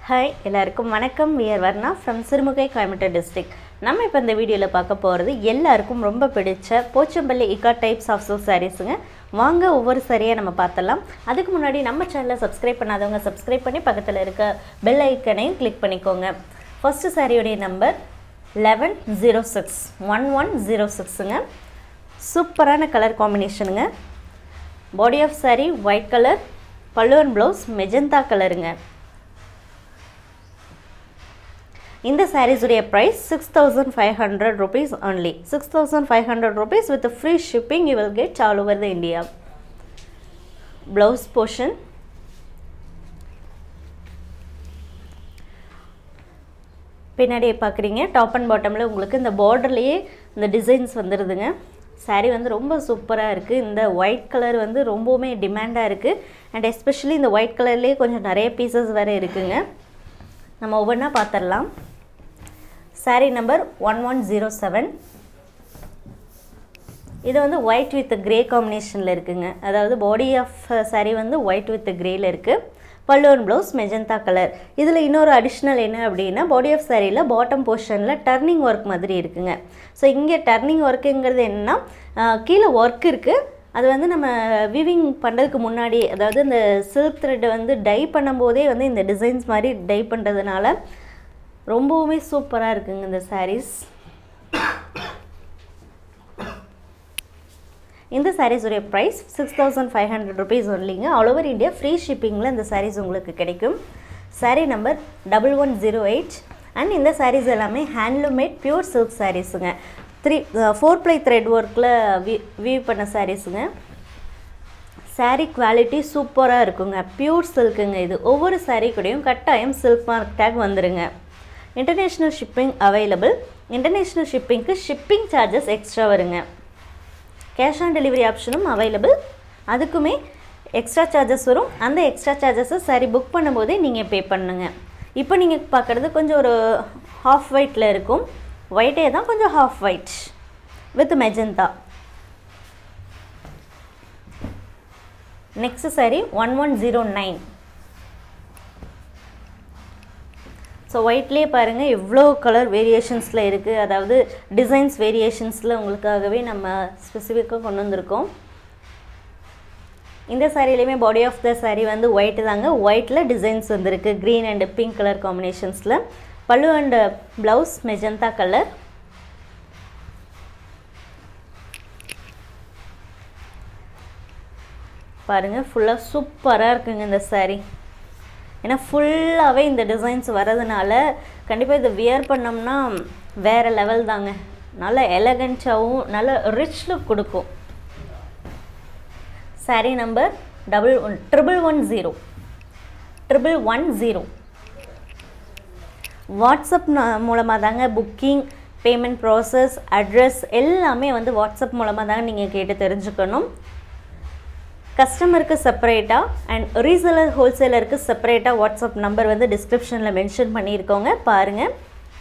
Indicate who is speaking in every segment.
Speaker 1: Hi எல்லாருக்கும் வணக்கம் we're Varna from Sirumugai Coimbatore district நம்ம இப்போ இந்த வீடியோவில் பார்க்க போகிறது எல்லாருக்கும் ரொம்ப பிடிச்ச போச்சம்பள்ளி இக்கா டைப்ஸ் ஆஃப் சில்க் சாரீஸுங்க வாங்க ஒவ்வொரு சாரியாக நம்ம பார்த்தலாம் அதுக்கு முன்னாடி நம்ம சேனலை சப்ஸ்கிரைப் பண்ணாதவங்க சப்ஸ்கிரைப் பண்ணி பக்கத்தில் இருக்க பெல் ஐக்கனையும் கிளிக் பண்ணிக்கோங்க ஃபஸ்ட்டு சாரியுடைய number eleven zero six one one zero சிக்ஸுங்க சூப்பரான கலர் காம்பினேஷனுங்க body of saree white colour பல்லுவன் ப்ளவுஸ் மெஜந்தா கலருங்க இந்த sarees உடைய price six thousand five hundred rupees only six thousand five hundred rupees with free shipping you will get all over the India blouse portion பின்னாடியே பார்க்குறீங்க top and பாட்டமில் உங்களுக்கு இந்த பார்டர்லேயே இந்த டிசைன்ஸ் வந்துடுதுங்க saree வந்து ரொம்ப சூப்பராக இருக்குது இந்த ஒயிட் கலர் வந்து ரொம்பவுமே டிமாண்டாக இருக்குது அண்ட் எஸ்பெஷலி இந்த ஒயிட் கலர்லேயே கொஞ்சம் நிறைய பீசஸ் வேறு இருக்குங்க நம்ம ஒவ்வொன்றா பார்த்துடலாம் saree number one one zero seven இது வந்து ஒயிட் வித் கிரே காம்பினேஷனில் இருக்குங்க அதாவது பாடி ஆஃப் saree வந்து ஒயிட் வித் கிரேயில் இருக்குது பல்லுவன் ப்ளவுஸ் மெஜந்தா கலர் இதில் இன்னொரு அடிஷ்னல் என்ன அப்படின்னா பாடி ஆஃப் சாரியில் பாட்டம் போர்ஷனில் டர்னிங் ஒர்க் மாதிரி இருக்குங்க ஸோ இங்கே டர்னிங் ஒர்க்குங்கிறது என்னென்னா கீழே ஒர்க் இருக்குது அது வந்து நம்ம விவிங் பண்ணுறதுக்கு முன்னாடி அதாவது இந்த சில்க் த்ரெட்டை வந்து டை பண்ணும்போதே வந்து இந்த டிசைன்ஸ் மாதிரி டை பண்ணுறதுனால ரொம்பவுமே சூப்பராக இருக்குங்க இந்த sarees இந்த sarees உடைய price six thousand five hundred rupees ஒன்லிங்க ஆல் ஓவர் இந்தியா ஃப்ரீ ஷிப்பிங்கில் இந்த sarees உங்களுக்கு கிடைக்கும் saree number double one zero eight and இந்த sarees எல்லாமே ஹேண்ட்லூமேட் பியூர் சில்க் சாரீஸுங்க த்ரீ ஃபோர் ப்ளை த்ரெட் ஒர்க்கில் வி வீவ் பண்ண சாரீஸுங்க saree குவாலிட்டி சூப்பராக இருக்குங்க பியூர் சில்க்குங்க இது ஒவ்வொரு saree கூடயும் கட்டாயம் சில்க் மார்க் டேக் வந்துருங்க இன்டர்நேஷ்னல் ஷிப்பிங் அவைலபிள் இன்டர்நேஷ்னல் ஷிப்பிங்க்கு ஷிப்பிங் சார்ஜஸ் எக்ஸ்ட்ரா வருங்க கேஷ் ஆன் டெலிவரி ஆப்ஷனும் அவைலபிள் அதுக்குமே எக்ஸ்ட்ரா சார்ஜஸ் வரும் அந்த எக்ஸ்ட்ரா சார்ஜஸை சரி புக் பண்ணும்போதே நீங்கள் பே பண்ணுங்க இப்போ நீங்கள் பார்க்குறது கொஞ்சம் ஒரு ஹாஃப் ஒயிட்டில் இருக்கும் ஒயிட்டே தான் கொஞ்சம் half white with magenta next saree one one zero nine so ஒயிட்லேயே பாருங்கள் எவ்வளோ கலர் வேரியேஷன்ஸில் இருக்குது அதாவது டிசைன்ஸ் வேரியேஷன்ஸில் உங்களுக்காகவே நம்ம ஸ்பெசிஃபிக்காக கொண்டு வந்திருக்கோம் இந்த சாரிலையுமே பாடி ஆஃப் த சாரீ வந்து ஒயிட்டு தாங்க ஒயிட்டில் டிசைன்ஸ் வந்திருக்கு க்ரீன் அண்ட் பிங்க் கலர் காம்பினேஷன்ஸில் பல்லு அண்ட் ப்ளவுஸ் மெஜந்தா கலர் பாருங்கள் ஃபுல்லாக சூப்பராக இருக்குங்க இந்த saree ஏன்னா ஃபுல்லாகவே இந்த டிசைன்ஸ் வரதுனால கண்டிப்பாக இதை வியர் பண்ணோம்னா வேறு லெவல் தாங்க நல்ல எலகன்ஸாகவும் நல்ல ரிச் லுக் கொடுக்கும் saree number double one triple one zero triple one zero WhatsApp மூலமாக தாங்க புக்கிங் பேமெண்ட் ப்ராசஸ் அட்ரஸ் எல்லாமே வந்து வாட்ஸ்அப் மூலமாக தாங்க நீங்கள் கேட்டு தெரிஞ்சுக்கணும் கஸ்டமருக்கு செப்பரேட்டாக அண்ட் ரீசெலர் ஹோல்சேலருக்கு செப்பரேட்டாக வாட்ஸ்அப் நம்பர் வந்து டிஸ்கிரிப்ஷனில் மென்ஷன் பண்ணியிருக்கோங்க பாருங்கள்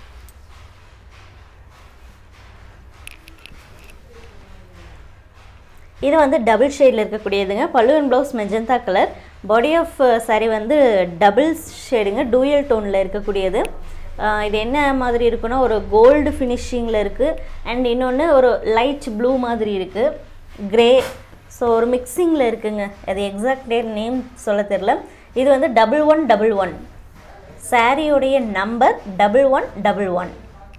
Speaker 1: இது வந்து டபுள் ஷேடில் இருக்கக்கூடியதுங்க பல்லுவன் blouse magenta colour body of saree வந்து டபுள் ஷேடுங்க டூயல் டோனில் இருக்கக்கூடியது இது என்ன மாதிரி இருக்குன்னா ஒரு கோல்டு ஃபினிஷிங்கில் இருக்குது அண்ட் இன்னொன்று ஒரு லைட் ப்ளூ மாதிரி இருக்குது க்ரே ஸோ ஒரு மிக்சிங்கில் இருக்குங்க அது எக்ஸாக்ட் டேட் நேம் சொல்ல தெரில இது வந்து டபுள் ஒன் டபுள் ஒன் சாரியோடைய number double one double one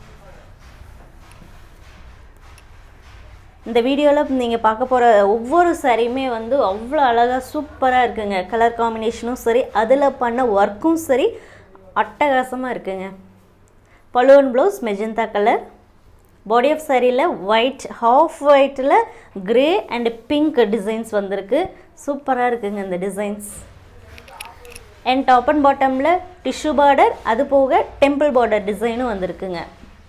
Speaker 1: இந்த வீடியோவில் நீங்கள் பார்க்க போகிற ஒவ்வொரு சாரியுமே வந்து அவ்வளோ அழகாக சூப்பராக இருக்குங்க கலர் காம்பினேஷனும் சரி அதில் பண்ண ஒர்க்கும் சரி அட்டகாசமாக இருக்குங்க balloon blouse magenta colour body of சாரியில் ஒயிட் ஹாஃப் ஒயிட்டில் க்ரே அண்ட் பிங்க் டிசைன்ஸ் வந்திருக்கு சூப்பராக இருக்குங்க இந்த டிசைன்ஸ் அண்ட் டாப் அண்ட் பாட்டமில் டிஷ்யூ பார்டர் அது போக டெம்பிள் பார்டர் டிசைனும் வந்திருக்குங்க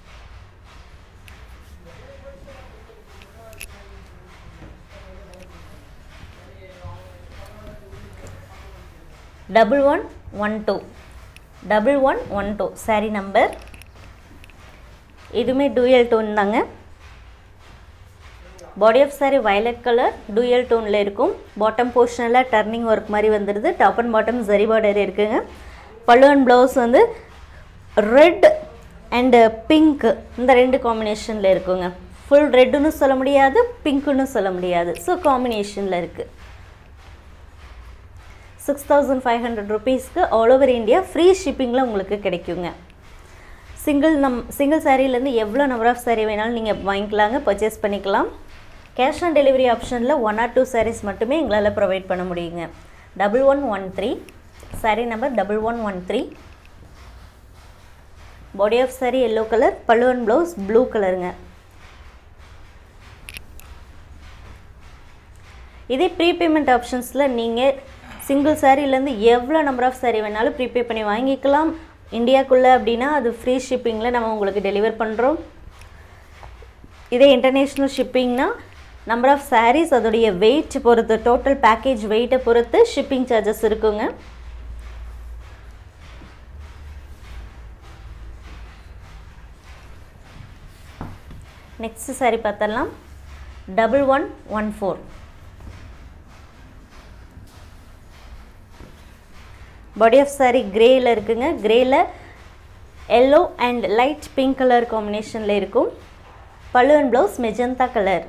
Speaker 1: double one one two double one one two saree number இதுவுமே டூயல் டோன் தாங்க body of saree violet colour dual டோனில் இருக்கும் பாட்டம் போர்ஷனில் டர்னிங் ஒர்க் மாதிரி வந்துடுது top and bottom zari border இருக்குங்க பல்லு அண்ட் ப்ளவுஸ் வந்து ரெட் அண்டு பிங்க் இந்த ரெண்டு காம்பினேஷனில் இருக்குங்க ஃபுல் ரெட்டுன்னு சொல்ல முடியாது பிங்க்குன்னு சொல்ல முடியாது ஸோ காம்பினேஷனில் இருக்குது சிக்ஸ் தௌசண்ட் ஃபைவ் ஹண்ட்ரட் ருபீஸ்க்கு ஆல் ஓவர் இந்தியா ஃப்ரீ ஷிப்பிங்கில் உங்களுக்கு கிடைக்குங்க சிங்கிள் நம் சிங்கிள் சாரீலேருந்து எவ்வளோ நம்பர் ஆஃப் சாரீ வேணாலும் நீங்கள் வாங்கிக்கலாங்க பர்ச்சேஸ் பண்ணிக்கலாம் கேஷ் ஆன் டெலிவரி ஆப்ஷனில் ஒன் ஆர் டூ சாரீஸ் மட்டுமே எங்களால் ப்ரொவைட் பண்ண முடியுங்க double one one three saree number double one one three body of saree yellow colour பல்லுவன் ப்ளவுஸ் ப்ளூ கலருங்க இதே ப்ரீபேமெண்ட் ஆப்ஷன்ஸில் நீங்கள் சிங்கிள் சாரீலேருந்து எவ்வளோ நம்பர் ஆஃப் சாரீ வேணாலும் ப்ரீபே பண்ணி வாங்கிக்கலாம் இந்தியாக்குள்ளே அப்படின்னா அது ஃப்ரீ ஷிப்பிங்கில் நம்ம உங்களுக்கு டெலிவர் பண்ணுறோம் இதே இன்டர்நேஷ்னல் ஷிப்பிங்னா நம்பர் ஆஃப் சாரீஸ் அதோடைய வெயிட் பொறுத்து டோட்டல் பேக்கேஜ் வெயிட்டை பொறுத்து ஷிப்பிங் சார்ஜஸ் இருக்குங்க நெக்ஸ்ட் சாரி பார்த்தலாம் double one one four body of saree கிரேயில் இருக்குங்க கிரேயில் yellow and light pink colour காம்பினேஷனில் இருக்கும் pallu and blouse magenta colour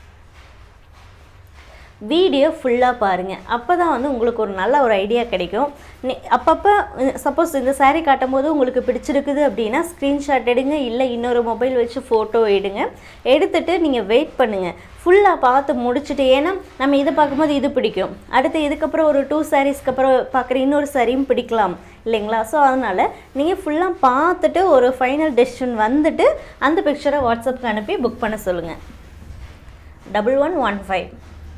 Speaker 1: video ஃபுல்லாக பாருங்கள் அப்போ தான் வந்து உங்களுக்கு ஒரு நல்ல ஒரு ஐடியா கிடைக்கும் நீ அப்பப்போ சப்போஸ் இந்த saree காட்டும்போது உங்களுக்கு பிடிச்சிருக்குது அப்படின்னா ஸ்க்ரீன்ஷாட் எடுங்க இல்லை இன்னொரு மொபைல் வச்சு ஃபோட்டோ எடுங்க எடுத்துட்டு நீங்கள் வெயிட் பண்ணுங்கள் ஃபுல்லாக பார்த்து முடிச்சுட்டு ஏன்னா நம்ம இதை பார்க்கும்போது இது பிடிக்கும் அடுத்து இதுக்கப்புறம் ஒரு டூ சாரீஸ்க்கு அப்புறம் பார்க்குற இன்னொரு சாரியும் பிடிக்கலாம் இல்லைங்களா ஸோ அதனால் நீங்கள் ஃபுல்லாக பார்த்துட்டு ஒரு ஃபைனல் டெசிஷன் வந்துட்டு அந்த பிக்சரை வாட்ஸ்அப்புக்கு அனுப்பி புக் பண்ண சொல்லுங்கள் double one one five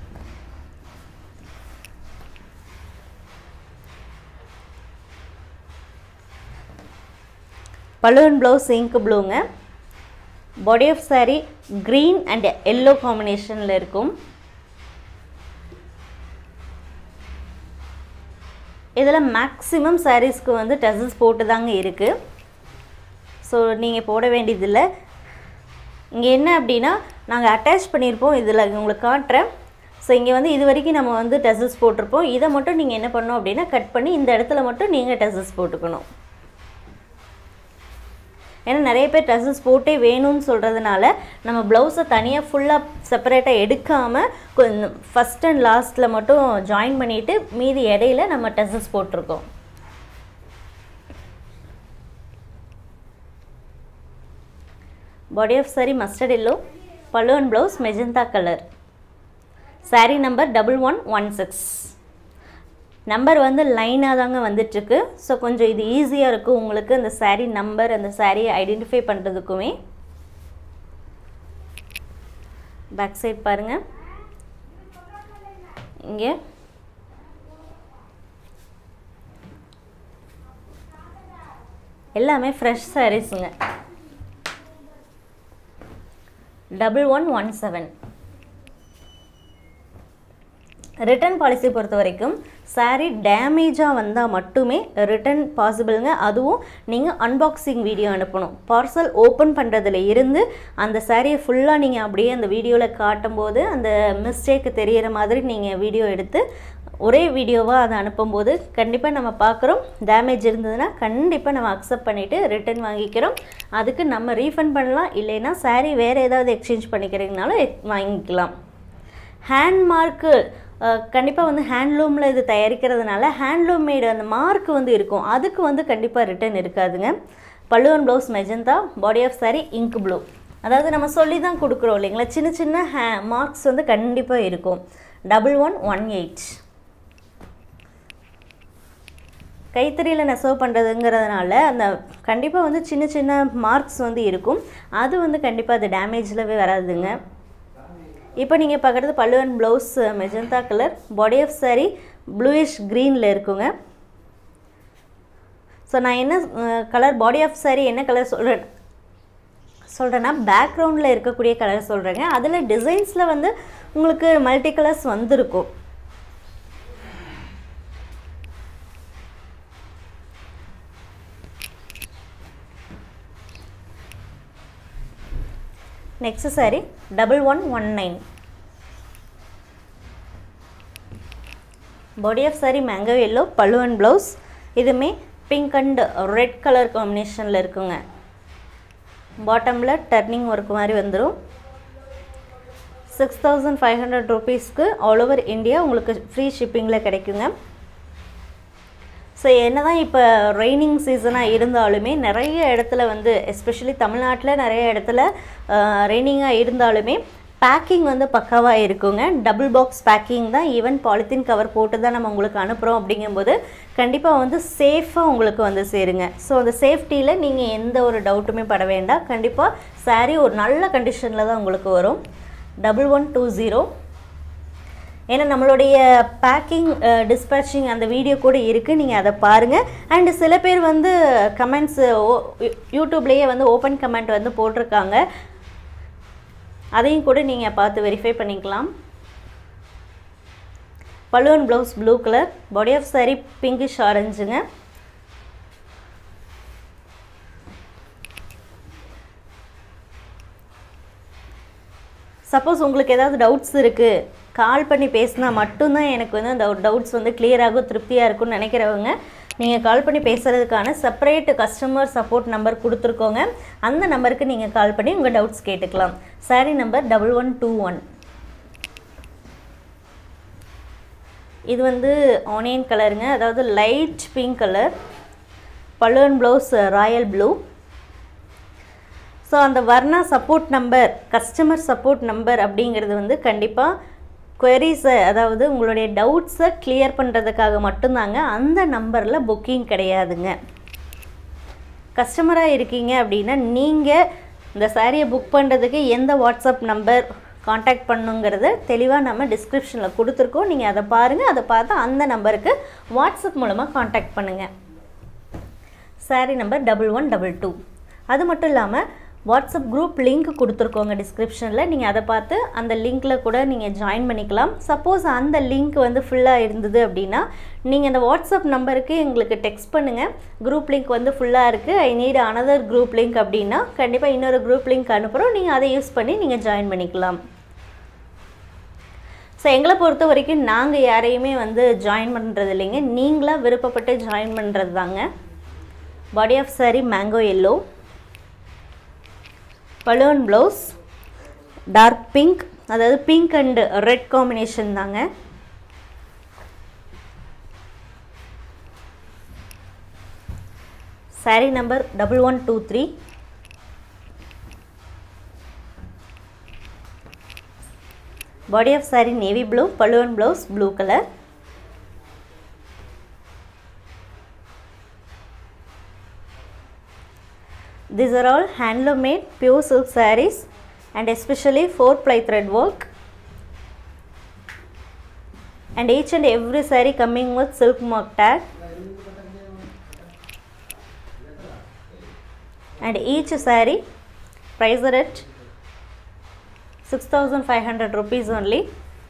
Speaker 1: balloon blouse ink ப்ளூங்க body of saree green and yellow காம்பினேஷனில் இருக்கும் இதில் மேக்ஸிமம் சாரீஸ்க்கு வந்து டசல்ஸ் போட்டு தாங்க இருக்குது ஸோ நீங்கள் போட வேண்டியதில்லை இங்கே என்ன அப்படின்னா நாங்கள் அட்டாச் பண்ணியிருப்போம் இதில் உங்களுக்கு காட்டுறேன் ஸோ இங்கே வந்து இது வரைக்கும் நம்ம வந்து டசல்ஸ் போட்டிருப்போம் இதை மட்டும் நீங்கள் என்ன பண்ணணும் அப்படின்னா கட் பண்ணி இந்த இடத்துல மட்டும் நீங்கள் டசல்ஸ் போட்டுக்கணும் ஏன்னா நிறைய பேர் டசல்ஸ் போட்டே வேணும்னு சொல்கிறதுனால நம்ம ப்ளவுஸை தனியாக ஃபுல்லாக செப்பரேட்டாக எடுக்காமல் கொஞ்சம் ஃபஸ்ட் அண்ட் லாஸ்ட்டில் மட்டும் ஜாயின் பண்ணிவிட்டு மீதி இடையில நம்ம டசல்ஸ் போட்டிருக்கோம் body of saree mustard yellow pallu and blouse magenta colour saree number double one one six number வந்து லைனாக தாங்க வந்துட்டுருக்கு ஸோ கொஞ்சம் இது ஈஸியாக இருக்கும் உங்களுக்கு அந்த saree நம்பர் அந்த சாரியை ஐடென்டிஃபை பண்ணுறதுக்குமே பேக் சைட் பாருங்கள் இங்கே எல்லாமே ஃப்ரெஷ் சாரீஸுங்க double one one seven return policy பொறுத்த வரைக்கும் சாரீ டேமேஜாக வந்தால் மட்டுமே ரிட்டர்ன் பாசிபிளுங்க அதுவும் நீங்கள் அன்பாக்சிங் வீடியோ அனுப்பணும் பார்சல் ஓப்பன் பண்ணுறதுல இருந்து அந்த சாரியை ஃபுல்லாக நீங்கள் அப்படியே அந்த வீடியோவில் காட்டும்போது அந்த மிஸ்டேக்கு தெரியிற மாதிரி நீங்கள் வீடியோ எடுத்து ஒரே வீடியோவாக அதை அனுப்பும்போது கண்டிப்பாக நம்ம பார்க்குறோம் டேமேஜ் இருந்ததுன்னா கண்டிப்பாக நம்ம அக்செப்ட் பண்ணிவிட்டு ரிட்டர்ன் வாங்கிக்கிறோம் அதுக்கு நம்ம ரீஃபண்ட் பண்ணலாம் இல்லைன்னா சாரீ வேறு ஏதாவது எக்ஸ்சேஞ்ச் பண்ணிக்கிறீங்கனாலும் எக்- வாங்கிக்கலாம் ஹேண்ட் மார்க்கு கண்டிப்பாக வந்து ஹேண்ட்லூமில் இது தயாரிக்கிறதுனால ஹேண்ட்லூம் மேடு அந்த மார்க் வந்து இருக்கும் அதுக்கு வந்து கண்டிப்பாக ரிட்டர்ன் இருக்காதுங்க பல்லுவன் blouse magenta body of saree ink blue அதாவது நம்ம சொல்லி தான் கொடுக்குறோம் இல்லைங்களா சின்ன சின்ன ஹே மார்க்ஸ் வந்து கண்டிப்பாக இருக்கும் டபுள் ஒன் ஒன் எயிட் கைத்தறியில் நெசவு பண்ணுறதுங்கிறதுனால அந்த கண்டிப்பாக வந்து சின்ன சின்ன மார்க்ஸ் வந்து இருக்கும் அது வந்து கண்டிப்பாக அது டேமேஜ்லவே வராதுங்க இப்போ நீங்கள் பார்க்குறது பல்லுவன் blouse magenta colour body of saree bluish க்ரீனில் இருக்குங்க ஸோ நான் என்ன கலர் பாடி ஆஃப் saree என்ன கலர் சொல்கிறேன் சொல்கிறேன்னா பேக்ரவுண்டில் இருக்கக்கூடிய கலர் சொல்கிறேங்க அதில் டிசைன்ஸில் வந்து உங்களுக்கு மல்டி கலர்ஸ் வந்திருக்கும் next saree double one one nine body of saree mango yellow pallu and blouse இதுவுமே பிங்க் அண்ட் ரெட் கலர் காம்பினேஷனில் இருக்குங்க பாட்டமில் டர்னிங் ஒர்க் மாதிரி வந்துடும் சிக்ஸ் தௌசண்ட் ஃபைவ் ஹண்ட்ரட் ருபீஸ்க்கு ஆல் ஓவர் இந்தியா உங்களுக்கு ஃப்ரீ ஷிப்பிங்கில் கிடைக்குங்க ஸோ என்ன தான் இப்போ ரெய்னிங் சீசனாக இருந்தாலுமே நிறைய இடத்துல வந்து எஸ்பெஷலி தமிழ்நாட்டில் நிறைய இடத்துல ரெய்னிங்காக இருந்தாலுமே பேக்கிங் வந்து பக்காவாக இருக்குங்க டபுள் பாக்ஸ் பேக்கிங் தான் ஈவன் பாலித்தீன் கவர் போட்டு தான் நம்ம உங்களுக்கு அனுப்புகிறோம் அப்படிங்கும்போது கண்டிப்பாக வந்து சேஃபாக உங்களுக்கு வந்து சேருங்க ஸோ அந்த சேஃப்டியில் நீங்கள் எந்த ஒரு டவுட்டுமே பட வேண்டாம் கண்டிப்பாக சாரீ ஒரு நல்ல கண்டிஷனில் தான் உங்களுக்கு வரும் டபுள் ஒன் டூ ஜீரோ ஏன்னா நம்மளுடைய பேக்கிங் டிஸ்பேச்சிங் அந்த வீடியோ கூட இருக்குது நீங்கள் அதை பாருங்கள் அண்டு சில பேர் வந்து கமெண்ட்ஸ் யூடியூப்லேயே வந்து ஓப்பன் கமெண்ட் வந்து போட்டிருக்காங்க அதையும் கூட நீங்கள் பார்த்து வெரிஃபை பண்ணிக்கலாம் balloon blouse blue colour body of saree pinkish ஆரஞ்சுங்க சப்போஸ் உங்களுக்கு ஏதாவது டவுட்ஸ் இருக்குது கால் பண்ணி பேசினா மட்டும்தான் எனக்கு வந்து அந்த டவுட்ஸ் வந்து கிளியராகும் திருப்தியாக இருக்கும்னு நினைக்கிறவங்க நீங்கள் கால் பண்ணி பேசுகிறதுக்கான செப்பரேட் கஸ்டமர் சப்போர்ட் நம்பர் கொடுத்துருக்கோங்க அந்த நம்பருக்கு நீங்கள் கால் பண்ணி உங்கள் டவுட்ஸ் கேட்டுக்கலாம் saree number double one two one இது வந்து ஆனியன் கலருங்க அதாவது லைட் பிங்க் கலர் பல்லுவன் ப்ளவுஸ் ராயல் ப்ளூ ஸோ அந்த வர்ணா support number customer support number அப்படிங்கிறது வந்து கண்டிப்பாக குவரிஸை அதாவது உங்களுடைய டவுட்ஸை கிளியர் பண்ணுறதுக்காக மட்டும்தாங்க அந்த நம்பரில் புக்கிங் கிடையாதுங்க கஸ்டமராக இருக்கீங்க அப்படின்னா நீங்கள் இந்த சாரியை புக் பண்ணுறதுக்கு எந்த வாட்ஸ்அப் நம்பர் காண்டாக்ட் பண்ணுங்கிறத தெளிவாக நம்ம டிஸ்கிரிப்ஷனில் கொடுத்துருக்கோம் நீங்கள் அதை பாருங்கள் அதை பார்த்து அந்த நம்பருக்கு வாட்ஸ்அப் மூலமாக காண்டாக்ட் பண்ணுங்கள் saree number double one double two அது மட்டும் இல்லாமல் வாட்ஸ்அப் குரூப் லிங்க் கொடுத்துருக்கோங்க டிஸ்கிரிப்ஷனில் நீங்கள் அதை பார்த்து அந்த லிங்க்கில் கூட நீங்கள் ஜாயின் பண்ணிக்கலாம் சப்போஸ் அந்த லிங்க் வந்து ஃபுல்லாக இருந்தது அப்படின்னா நீங்கள் அந்த வாட்ஸ்அப் நம்பருக்கு எங்களுக்கு டெக்ஸ்ட் பண்ணுங்கள் குரூப் லிங்க் வந்து ஃபுல்லாக இருக்குது I need another group link அப்படின்னா கண்டிப்பாக இன்னொரு குரூப் லிங்க் அனுப்புகிறோம் நீங்கள் அதை யூஸ் பண்ணி நீங்கள் ஜாயின் பண்ணிக்கலாம் ஸோ எங்களை பொறுத்த வரைக்கும் நாங்கள் யாரையுமே வந்து ஜாயின் பண்ணுறது இல்லைங்க நீங்களாக விருப்பப்பட்டு ஜாயின் பண்ணுறது தாங்க body of saree mango yellow balloon blouse dark pink அதாவது பிங்க் அண்ட் ரெட் காம்பினேஷன் தாங்க saree number double one two three body of saree navy blue balloon blouse blue colour These are all handloom made pure silk sarees and especially 4 ply thread work. And each and every saree coming with silk mark tag. And each saree priced at 6500 rupees only.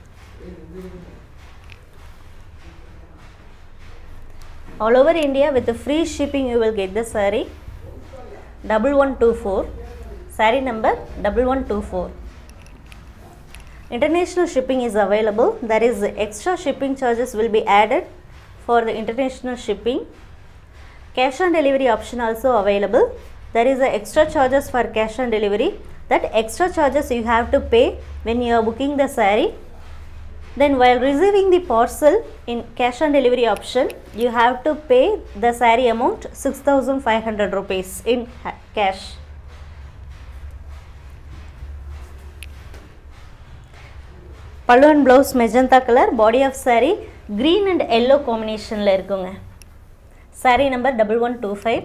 Speaker 1: All over India with the free shipping you will get the saree. double one two four saree number double one two four international shipping is available there is extra shipping charges will be added for the international shipping cash on delivery option also available there is a extra charges for cash on delivery that extra charges you have to pay when you are booking the saree then while receiving the parcel in cash on delivery option you have to pay the saree amount 6500 rupees in ha- cash pallu and blouse magenta colour body of saree green and yellow காம்பினேஷனில் இருக்குங்க saree number double one two five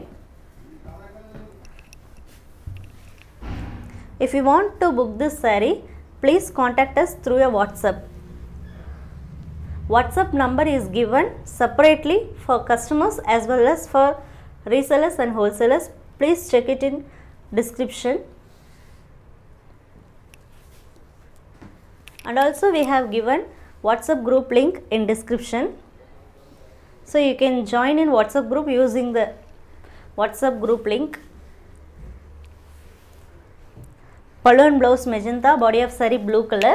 Speaker 1: If you want to book this saree, please contact us through a WhatsApp. WhatsApp number is given separately for customers as well as for resellers and wholesalers. Please check it in description. And also we have given WhatsApp group link in description. So you can join in WhatsApp group using the WhatsApp group link. Pallu and blouse magenta, body of saree blue color.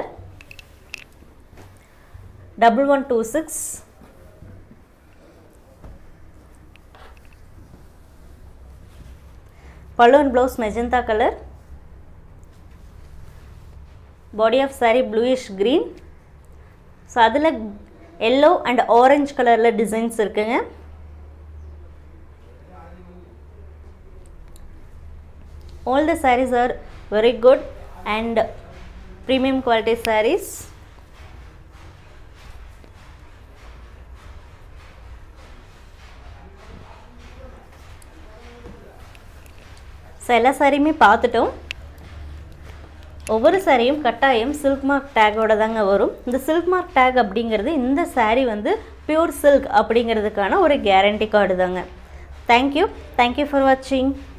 Speaker 1: Double one two six. Pallu and blouse magenta colour body of saree bluish green so அதில் yellow and orange கலரில் designs இருக்குங்க all the sarees are very good and premium quality sarees so எல்லா சாரியுமே பார்த்துட்டோம் ஒவ்வொரு சாரியும் கட்டாயம் silk mark டேக்கோட தாங்க வரும் இந்த சில்க் மார்க் டேக் அப்படிங்கிறது இந்த saree வந்து பியூர் சில்க் அப்படிங்கிறதுக்கான ஒரு கேரண்டி கார்டு தாங்க தேங்க்யூ தேங்க்யூ ஃபார் வாட்சிங்